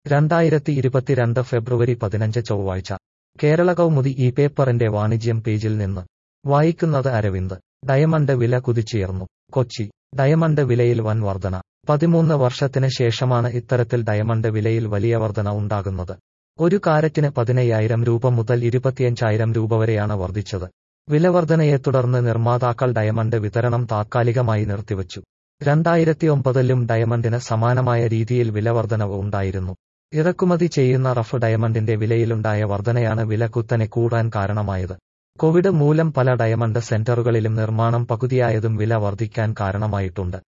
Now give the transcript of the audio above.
രണ്ടായിരത്തി ഇരുപത്തിരണ്ട് ഫെബ്രുവരി പതിനഞ്ച് ചൊവ്വാഴ്ച കേരള കൗമുദി ഈ പേപ്പറിന്റെ വാണിജ്യം പേജിൽ നിന്ന് വായിക്കുന്നത് അരവിന്ദ് ഡയമണ്ട് വില കുതിച്ചുയർന്നു കൊച്ചി ഡയമണ്ട് വിലയിൽ വൻ വർധന പതിമൂന്ന് വർഷത്തിന് ശേഷമാണ് ഇത്തരത്തിൽ ഡയമണ്ട് വിലയിൽ വലിയ വർധന ഉണ്ടാകുന്നത് ഒരു കാരറ്റിന് പതിനയ്യായിരം രൂപ മുതൽ ഇരുപത്തിയഞ്ചായിരം രൂപ വരെയാണ് വർദ്ധിച്ചത് വിലവർധനയെ തുടർന്ന് നിർമ്മാതാക്കൾ ഡയമണ്ട് വിതരണം താത്കാലികമായി നിർത്തിവച്ചു രണ്ടായിരത്തി ഒമ്പതിലും ഡയമണ്ടിന് സമാനമായ രീതിയിൽ വിലവർധനവ് ഉണ്ടായിരുന്നു ഇറക്കുമതി ചെയ്യുന്ന റഫ് ഡയമണ്ടിന്റെ വിലയിലുണ്ടായ വർധനയാണ് വില കുത്തനെ കൂടാൻ കാരണമായത് കോവിഡ് മൂലം പല ഡയമണ്ട് സെന്ററുകളിലും നിർമ്മാണം പകുതിയായതും വില വർദ്ധിക്കാൻ കാരണമായിട്ടുണ്ട്